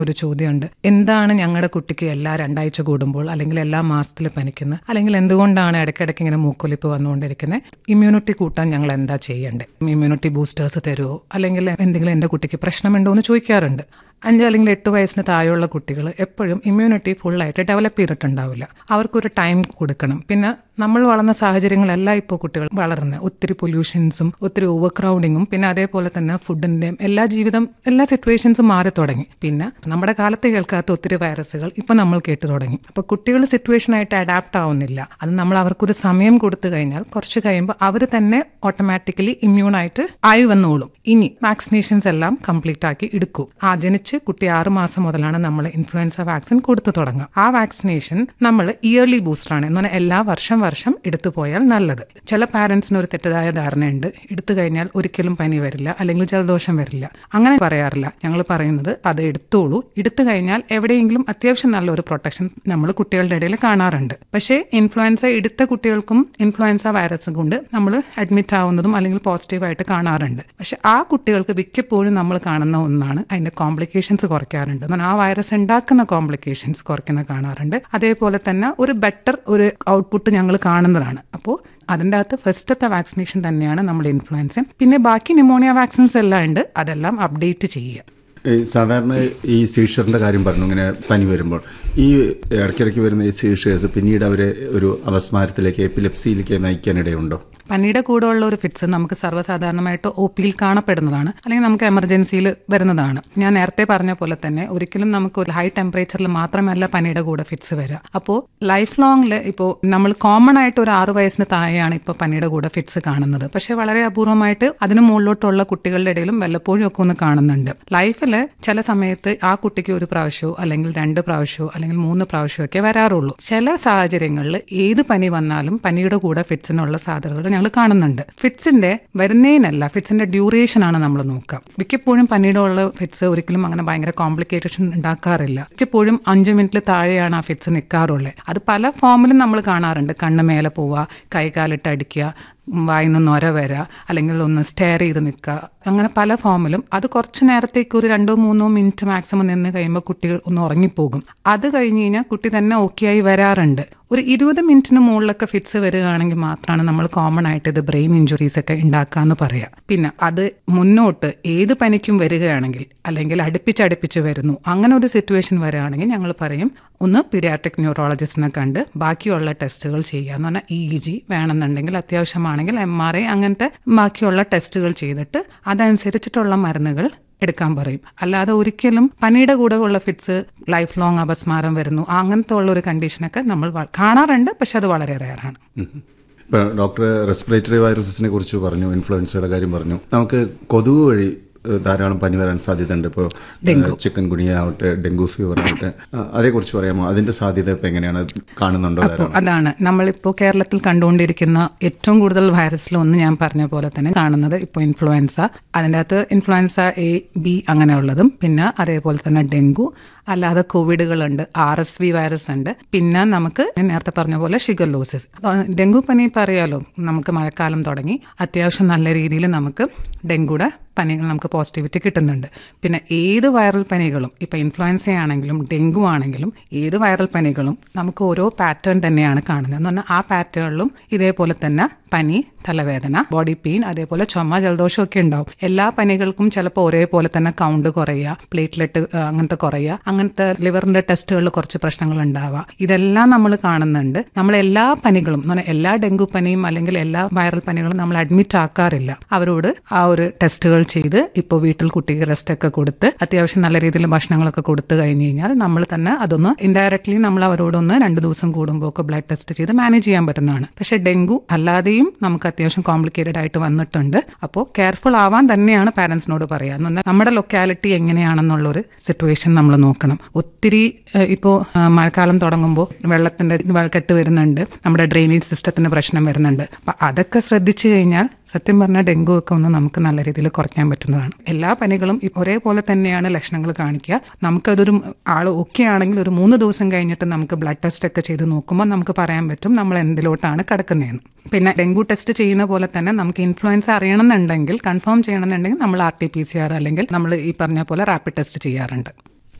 ഒരു ചോദ്യമുണ്ട് എന്താണ് ഞങ്ങളുടെ കുട്ടിക്ക് എല്ലാ രണ്ടാഴ്ച കൂടുമ്പോൾ അല്ലെങ്കിൽ എല്ലാ മാസത്തിൽ പനിക്കുന്നത് അല്ലെങ്കിൽ എന്തുകൊണ്ടാണ് ഇടയ്ക്കിടയ്ക്ക് ഇങ്ങനെ മൂക്കൊലിപ്പ് വന്നുകൊണ്ടിരിക്കുന്നത് ഇമ്മ്യൂണിറ്റി കൂട്ടാൻ ഞങ്ങൾ എന്താ ചെയ്യേണ്ടത് ഇമ്മ്യൂണിറ്റി ബൂസ്റ്റേഴ്സ് തരുമോ അല്ലെങ്കിൽ എന്തെങ്കിലും എൻ്റെ കുട്ടിക്ക് പ്രശ്നമുണ്ടോ എന്ന് ചോദിക്കാറുണ്ട് അഞ്ച് അല്ലെങ്കിൽ എട്ട് വയസ്സിന് താഴെയുള്ള കുട്ടികൾ എപ്പോഴും ഇമ്മ്യൂണിറ്റി ഫുള്ളായിട്ട് ഡെവലപ്പ് ചെയ്തിട്ടുണ്ടാവില്ല അവർക്കൊരു ടൈം കൊടുക്കണം പിന്നെ നമ്മൾ വളർന്ന സാഹചര്യങ്ങളല്ല ഇപ്പോൾ കുട്ടികൾ വളർന്നത് ഒത്തിരി പൊല്യൂഷൻസും ഒത്തിരി ഓവർ ക്രൗഡിങ്ങും പിന്നെ അതേപോലെ തന്നെ ഫുഡിന്റെയും എല്ലാ ജീവിതം എല്ലാ സിറ്റുവേഷൻസും മാറി തുടങ്ങി പിന്നെ നമ്മുടെ കാലത്ത് കേൾക്കാത്ത ഒത്തിരി വൈറസുകൾ ഇപ്പൊ നമ്മൾ കേട്ടു തുടങ്ങി അപ്പൊ കുട്ടികൾ സിറ്റുവേഷനായിട്ട് അഡാപ്റ്റ് ആവുന്നില്ല അത് നമ്മൾ അവർക്കൊരു സമയം കൊടുത്തു കഴിഞ്ഞാൽ കുറച്ച് കഴിയുമ്പോൾ അവർ തന്നെ ഓട്ടോമാറ്റിക്കലി ഇമ്മ്യൂണായിട്ട് ആയി വന്നോളും ഇനി വാക്സിനേഷൻസ് എല്ലാം കംപ്ലീറ്റ് ആക്കി എടുക്കും ആ ജനിച്ച് കുട്ടി ആറ് മാസം മുതലാണ് നമ്മൾ ഇൻഫ്ലുവൻസ വാക്സിൻ കൊടുത്തു തുടങ്ങുക ആ വാക്സിനേഷൻ നമ്മൾ ഇയർലി ബൂസ്റ്ററാണ് എന്ന് പറഞ്ഞാൽ എല്ലാ വർഷം വർഷം എടുത്തു പോയാൽ നല്ലത് ചില പാരന്റ്സിന് ഒരു തെറ്റായ ധാരണയുണ്ട് എടുത്തു കഴിഞ്ഞാൽ ഒരിക്കലും പനി വരില്ല അല്ലെങ്കിൽ ജലദോഷം വരില്ല അങ്ങനെ പറയാറില്ല ഞങ്ങൾ പറയുന്നത് അത് എടുത്തോളൂ എടുത്തു കഴിഞ്ഞാൽ എവിടെയെങ്കിലും അത്യാവശ്യം നല്ലൊരു പ്രൊട്ടക്ഷൻ നമ്മൾ കുട്ടികളുടെ ഇടയിൽ കാണാറുണ്ട് പക്ഷേ ഇൻഫ്ലുവൻസ എടുത്ത കുട്ടികൾക്കും ഇൻഫ്ലുവൻസ വൈറസ് കൊണ്ട് നമ്മൾ അഡ്മിറ്റ് ആവുന്നതും അല്ലെങ്കിൽ പോസിറ്റീവായിട്ട് കാണാറുണ്ട് പക്ഷെ ആ കുട്ടികൾക്ക് മിക്കപ്പോഴും നമ്മൾ കാണുന്ന ഒന്നാണ് അതിന്റെ കോംപ്ലിക്കേഷൻസ് കുറയ്ക്കാറുണ്ട് എന്നാൽ ആ വൈറസ് ഉണ്ടാക്കുന്ന കോംപ്ലിക്കേഷൻസ് കുറയ്ക്കുന്ന കാണാറുണ്ട് അതേപോലെ തന്നെ ഒരു ബെറ്റർ ഒരു ഔട്ട്പുട്ട് ഞങ്ങൾ കാണുന്നതാണ് അപ്പോൾ അതിൻ്റെ അകത്ത് ഫസ്റ്റത്തെ വാക്സിനേഷൻ തന്നെയാണ് നമ്മൾ ഇൻഫ്ലുവൻസൻ പിന്നെ ബാക്കി ന്യൂമോണിയ വാക്സിൻസ് എല്ലാം ഉണ്ട് അതെല്ലാം അപ്ഡേറ്റ് ചെയ്യുക ഈ സാധാരണ ഈ സീഷറിൻ്റെ കാര്യം പറഞ്ഞു ഇങ്ങനെ പനി വരുമ്പോൾ ഈ ഇടയ്ക്കിടയ്ക്ക് വരുന്ന ഈ സീഷേഴ്സ് പിന്നീട് അവരെ ഒരു അപസ്മാരത്തിലേക്ക് എപ്പിലെപ്സിയിലേക്ക് നയിക്കാനിടയുണ്ടോ പനിയുടെ കൂടെ ഉള്ള ഒരു ഫിറ്റ്സ് നമുക്ക് സർവ്വസാധാരണമായിട്ട് ഒ പിയിൽ കാണപ്പെടുന്നതാണ് അല്ലെങ്കിൽ നമുക്ക് എമർജൻസിയിൽ വരുന്നതാണ് ഞാൻ നേരത്തെ പറഞ്ഞ പോലെ തന്നെ ഒരിക്കലും നമുക്ക് ഒരു ഹൈ ടെമ്പറേച്ചറിൽ മാത്രമല്ല പനിയുടെ കൂടെ ഫിറ്റ്സ് വരിക അപ്പോൾ ലൈഫ് ലോങ്ങിൽ ഇപ്പോൾ നമ്മൾ കോമൺ ആയിട്ട് ഒരു ആറ് വയസ്സിന് താഴെയാണ് ഇപ്പോൾ പനിയുടെ കൂടെ ഫിറ്റ്സ് കാണുന്നത് പക്ഷേ വളരെ അപൂർവമായിട്ട് അതിന് മുകളിലോട്ടുള്ള കുട്ടികളുടെ ഇടയിലും വല്ലപ്പോഴും ഒക്കെ ഒന്ന് കാണുന്നുണ്ട് ലൈഫിൽ ചില സമയത്ത് ആ കുട്ടിക്ക് ഒരു പ്രാവശ്യമോ അല്ലെങ്കിൽ രണ്ട് പ്രാവശ്യമോ അല്ലെങ്കിൽ മൂന്ന് പ്രാവശ്യമോ ഒക്കെ വരാറുള്ളൂ ചില സാഹചര്യങ്ങളിൽ ഏത് പനി വന്നാലും പനിയുടെ കൂടെ ഫിറ്റ്സിനുള്ള സാധ്യതകൾ ഞങ്ങൾ കാണുന്നുണ്ട് ഫിറ്റ്സിന്റെ വരുന്നതിനല്ല ഫിറ്റ്സിന്റെ ഡ്യൂറേഷൻ ആണ് നമ്മൾ നോക്കുക മിക്കപ്പോഴും പനിയുടെ ഉള്ള ഫിറ്റ്സ് ഒരിക്കലും അങ്ങനെ ഭയങ്കര കോംപ്ലിക്കേഷൻ ഉണ്ടാക്കാറില്ല മിക്കപ്പോഴും അഞ്ച് മിനിറ്റിൽ താഴെയാണ് ആ ഫിറ്റ്സ് നിൽക്കാറുള്ളത് അത് പല ഫോമിലും നമ്മൾ കാണാറുണ്ട് കണ്ണ് മേലെ പോവുക കൈകാലിട്ട് അടിക്കുക വായിന്ന് നൊര വര അല്ലെങ്കിൽ ഒന്ന് സ്റ്റെയർ ചെയ്ത് നിൽക്കുക അങ്ങനെ പല ഫോമിലും അത് കുറച്ച് നേരത്തേക്ക് ഒരു രണ്ടോ മൂന്നോ മിനിറ്റ് മാക്സിമം നിന്ന് കഴിയുമ്പോൾ കുട്ടികൾ ഒന്ന് ഉറങ്ങിപ്പോകും അത് കഴിഞ്ഞ് കഴിഞ്ഞാൽ കുട്ടി തന്നെ ഓക്കെ ആയി വരാറുണ്ട് ഒരു ഇരുപത് മിനിറ്റിന് മുകളിലൊക്കെ ഫിറ്റ്സ് വരികയാണെങ്കിൽ മാത്രമാണ് നമ്മൾ കോമൺ ആയിട്ട് ഇത് ബ്രെയിൻ ഇഞ്ചുറീസ് ഒക്കെ ഉണ്ടാക്കാന്ന് പറയാം പിന്നെ അത് മുന്നോട്ട് ഏത് പനിക്കും വരികയാണെങ്കിൽ അല്ലെങ്കിൽ അടുപ്പിച്ചടുപ്പിച്ച് വരുന്നു അങ്ങനെ ഒരു സിറ്റുവേഷൻ വരികയാണെങ്കിൽ ഞങ്ങൾ പറയും ഒന്ന് പീഡിയാട്രിക് ന്യൂറോളജിസ്റ്റിനെ കണ്ട് ബാക്കിയുള്ള ടെസ്റ്റുകൾ ചെയ്യുക എന്ന് പറഞ്ഞാൽ ഇ ജി വേണമെന്നുണ്ടെങ്കിൽ അത്യാവശ്യമാണെങ്കിൽ എം ആർ ഐ അങ്ങനത്തെ ബാക്കിയുള്ള ടെസ്റ്റുകൾ ചെയ്തിട്ട് അതനുസരിച്ചിട്ടുള്ള മരുന്നുകൾ എടുക്കാൻ പറയും അല്ലാതെ ഒരിക്കലും പനിയുടെ കൂടെ ഉള്ള ഫിറ്റ്സ് ലൈഫ് ലോങ് അപസ്മാരം വരുന്നു അങ്ങനത്തെ ഉള്ള ഒരു കണ്ടീഷനൊക്കെ നമ്മൾ കാണാറുണ്ട് പക്ഷെ അത് വളരെ റെയറാണ് ഇപ്പോൾ ഡോക്ടർ റെസ്പിറേറ്ററി വൈറസസിനെ കുറിച്ച് പറഞ്ഞു ഇൻഫ്ലുവൻസയുടെ കാര്യം പറഞ്ഞു നമുക്ക് കൊതുക് വഴി ധാരാളം പനി വരാൻ സാധ്യതയുണ്ട് ഇപ്പോൾ ചിക്കൻ ഗുണിയ ആവട്ടെ ഡെങ്കു ഫീവർ ആവട്ടെ അതേക്കുറിച്ച് പറയാമോ അതിന്റെ സാധ്യത ഇപ്പൊ എങ്ങനെയാണ് കാണുന്നുണ്ടോ അപ്പോൾ അതാണ് നമ്മളിപ്പോൾ കേരളത്തിൽ കണ്ടുകൊണ്ടിരിക്കുന്ന ഏറ്റവും കൂടുതൽ വൈറസിലൊന്ന് ഞാൻ പറഞ്ഞ പോലെ തന്നെ കാണുന്നത് ഇപ്പോൾ ഇൻഫ്ലുവൻസ അതിൻ്റെ അകത്ത് ഇൻഫ്ലുവൻസ എ ബി അങ്ങനെയുള്ളതും പിന്നെ അതേപോലെ തന്നെ ഡെങ്കു അല്ലാതെ കോവിഡുകളുണ്ട് ആർ എസ് വി വൈറസ് ഉണ്ട് പിന്നെ നമുക്ക് നേരത്തെ പറഞ്ഞ പോലെ ഷിഗല്ലോസിസ് ഡെങ്കു പനി ഇപ്പം അറിയാലോ നമുക്ക് മഴക്കാലം തുടങ്ങി അത്യാവശ്യം നല്ല രീതിയിൽ നമുക്ക് ഡെങ്കുടെ പനികൾ നമുക്ക് പോസിറ്റിവിറ്റി കിട്ടുന്നുണ്ട് പിന്നെ ഏത് വൈറൽ പനികളും ഇപ്പം ഇൻഫ്ലുവൻസ ആണെങ്കിലും ഡെങ്കു ആണെങ്കിലും ഏത് വൈറൽ പനികളും നമുക്ക് ഓരോ പാറ്റേൺ തന്നെയാണ് കാണുന്നത് എന്ന് പറഞ്ഞാൽ ആ പാറ്റേണിലും ഇതേപോലെ തന്നെ പനി തലവേദന ബോഡി പെയിൻ അതേപോലെ ചുമ ജലദോഷം ഒക്കെ ഉണ്ടാവും എല്ലാ പനികൾക്കും ചിലപ്പോൾ ഒരേപോലെ തന്നെ കൗണ്ട് കുറയുക പ്ലേറ്റ്ലെറ്റ് അങ്ങനത്തെ കുറയുക അങ്ങനത്തെ ലിവറിന്റെ ടെസ്റ്റുകളിൽ കുറച്ച് പ്രശ്നങ്ങൾ ഉണ്ടാവുക ഇതെല്ലാം നമ്മൾ കാണുന്നുണ്ട് നമ്മൾ എല്ലാ പനികളും എന്ന് പറഞ്ഞാൽ എല്ലാ ഡെങ്കു പനിയും അല്ലെങ്കിൽ എല്ലാ വൈറൽ പനികളും നമ്മൾ അഡ്മിറ്റ് ആക്കാറില്ല അവരോട് ആ ഒരു ടെസ്റ്റുകൾ ചെയ്ത് ഇപ്പോൾ വീട്ടിൽ കുട്ടിക്ക് റെസ്റ്റ് ഒക്കെ കൊടുത്ത് അത്യാവശ്യം നല്ല രീതിയിൽ ഭക്ഷണങ്ങളൊക്കെ കൊടുത്തു കഴിഞ്ഞ് കഴിഞ്ഞാൽ നമ്മൾ തന്നെ അതൊന്ന് ഇൻഡയറക്ട്ലി നമ്മൾ അവരോടൊന്ന് രണ്ട് ദിവസം കൂടുമ്പോൾ ഒക്കെ ബ്ലഡ് ടെസ്റ്റ് ചെയ്ത് മാനേജ് ചെയ്യാൻ പറ്റുന്നതാണ് പക്ഷെ ഡെങ്കു അല്ലാതെയും നമുക്ക് അത്യാവശ്യം കോംപ്ലിക്കേറ്റഡ് ആയിട്ട് വന്നിട്ടുണ്ട് അപ്പോൾ കെയർഫുൾ ആവാൻ തന്നെയാണ് പാരന്റ്സിനോട് പറയുക എന്ന് പറഞ്ഞാൽ നമ്മുടെ ലൊക്കാലിറ്റി എങ്ങനെയാണെന്നുള്ളൊരു സിറ്റുവേഷൻ നമ്മൾ നോക്കണം ഒത്തിരി ഇപ്പോൾ മഴക്കാലം തുടങ്ങുമ്പോൾ വെള്ളത്തിന്റെ കെട്ട് വരുന്നുണ്ട് നമ്മുടെ ഡ്രെയിനേജ് സിസ്റ്റത്തിന് പ്രശ്നം വരുന്നുണ്ട് അപ്പം അതൊക്കെ ശ്രദ്ധിച്ചു കഴിഞ്ഞാൽ സത്യം പറഞ്ഞാൽ ഡെങ്കു ഒക്കെ ഒന്ന് നമുക്ക് നല്ല രീതിയിൽ കുറയ്ക്കാൻ പറ്റുന്നതാണ് എല്ലാ പനികളും ഒരേപോലെ തന്നെയാണ് ലക്ഷണങ്ങൾ കാണിക്കുക നമുക്കതൊരു ആൾ ഓക്കെ ആണെങ്കിൽ ഒരു മൂന്ന് ദിവസം കഴിഞ്ഞിട്ട് നമുക്ക് ബ്ലഡ് ടെസ്റ്റ് ഒക്കെ ചെയ്ത് നോക്കുമ്പോൾ നമുക്ക് പറയാൻ പറ്റും നമ്മൾ എന്തിലോട്ടാണ് കിടക്കുന്നതെന്ന് പിന്നെ ഡെങ്കു ടെസ്റ്റ് ചെയ്യുന്ന പോലെ തന്നെ നമുക്ക് ഇൻഫ്ലുവൻസ അറിയണമെന്നുണ്ടെങ്കിൽ കൺഫേം ചെയ്യണമെന്നുണ്ടെങ്കിൽ നമ്മൾ R T P C R അല്ലെങ്കിൽ നമ്മൾ ഈ പറഞ്ഞ പോലെ റാപ്പിഡ് ടെസ്റ്റ് ചെയ്യാറുണ്ട്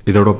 ഇതോടൊപ്പം